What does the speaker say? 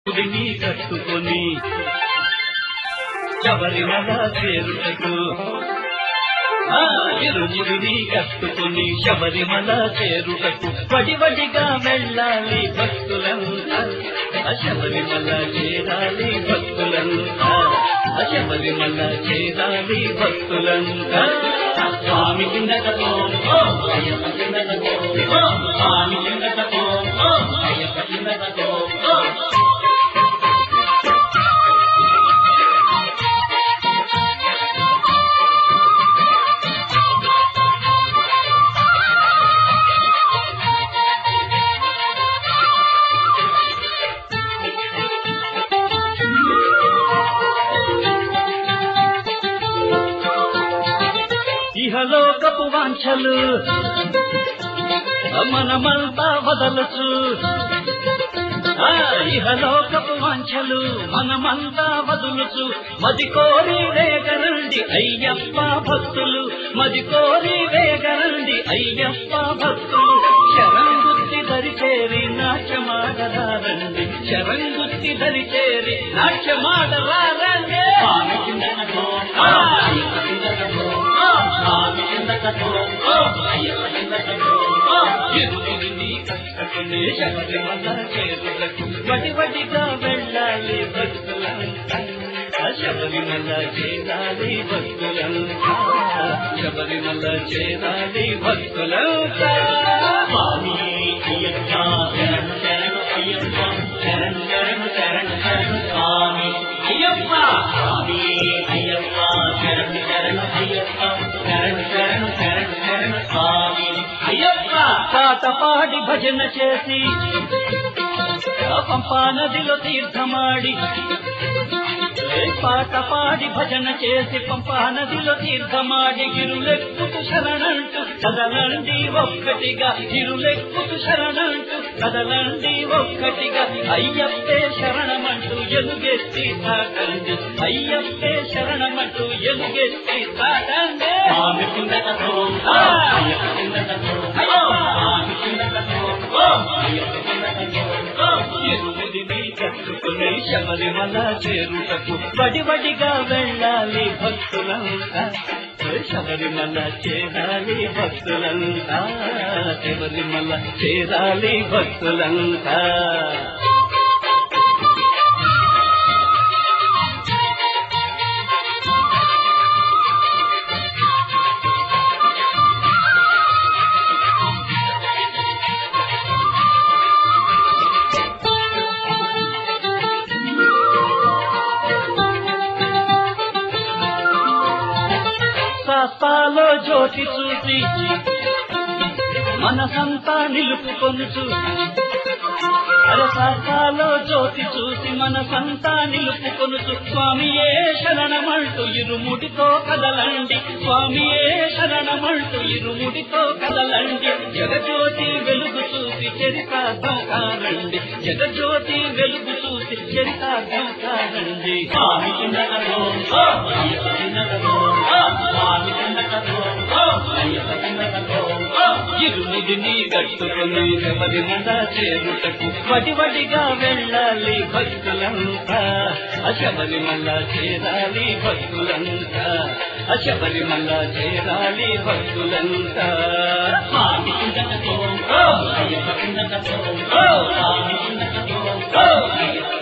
గుడిని కట్టుకొని శబరిమల చేరుటకు ఆ ఇరుముడిని కట్టుకొని శబరిమల చేరుటకు వడి వడిగా వెళ్ళాలి భక్తులంతా ఆ శబరిమల చేరాలి భక్తులంతా ఆ శబరిమల చేరాలి భక్తులంతా స్వామి కిందకో అయ్యప్ప కిందకో స్వామి కిందకో అయ్యప్ప కిందకో ఇహలోకపు వాంఛలు మనమంతా వదలచు ఆ ఇహలోకపు వాంఛలు మనమంతా వదులుచు మది కోరి వేగరండి అయ్యప్ప భక్తులు మది కోరి వేగరండి అయ్యప్ప భక్తులు శరంగుత్తి దరిచేరి నాట్యమాడరారండి శరంగుత్తి దరిచేరి నాట్యమాడరారండి స్వామి కిందకో, ఆ, అయ్యప్ప కిందకో, ఆ, స్వామి కిందకో, ఆ, అయ్యప్ప కిందకో, ఆ, ఎదురుని కట్టుకుని శబరిమల చేరులకు వడి వడిగా వెళ్ళాలి భక్తులంతా ఆ శబరిమల చేరాలి భక్తులంతా శబరిమల చేరాలి భక్తులంతా స్వామి అయ్యప్ప శరణు శరణు అయ్యప్ప శరణు శరణు శరణు శరణు స్వామి అయ్యప్ప స్వామి అయ్యప్ప శరణు శరణు అయ్యప్ప శరణు శరణు శరణు శరణు స్వామి అయ్యప్ప పాట పాడి భజన చేసి ఆ పంపా నదిలో తీర్థమాడి ఏ పాట పాడి భజన చేసి పంపా నదిలో తీర్థమాడి గిరులెక్కుతు శరణంటూ కదలండి ఒక్కటిగా గిరులెక్కుతు శరణంటూ కదలండి ఒక్కటిగా అయ్యప్పే శరణమంటూ ఎలుగెత్తి తాకండి అయ్యప్పే శరణమంటూ ఎలుగెత్తి తాకండి స్వామి కిందకతో అయ్యప్ప కిందకతో స్వామి కిందకతో అయ్యప్ప కిందకతో ఎరువుడిని కట్టుకుని శబరిమల చేరుటకు వడి వడిగా వెళ్ళాలి భక్తులంతా శబరిమల చేరాలి భక్తులంతా శబరిమల చేరాలి భక్తులంతా శాస్త్రాలో జ్యోతి చూసి మనసంతా నిలుపుకొనుచు అరే శాస్త్రాలో జ్యోతి చూసి మనసంతా నిలుపుకొనుచు స్వామియే శరణమంటూ ఇరుముడితో కదలండి స్వామియే శరణమంటూ ఇరుముడితో కదలండి జగజ్యోతి వెలుగు చూసి చరితార్థం కారండి జగజ్యోతి వెలుగు చూసి చరితార్థం కారండి స్వామి కిందకో అయ్యప్ప కిందకో స్వామి కిందకో అయ్యప్ప కిందకో ఇరుముడిని కట్టుకుని శబరిమల చేరుటకు వడి వడిగా వెళ్ళాలి భక్తులంతా అశబరిమల చేరాలి భక్తులంతా అశబరిమల చేరాలి భక్తులంతా స్వామి కిందకో అయ్యప్ప కిందకో స్వామి కిందకో అయ్యప్ప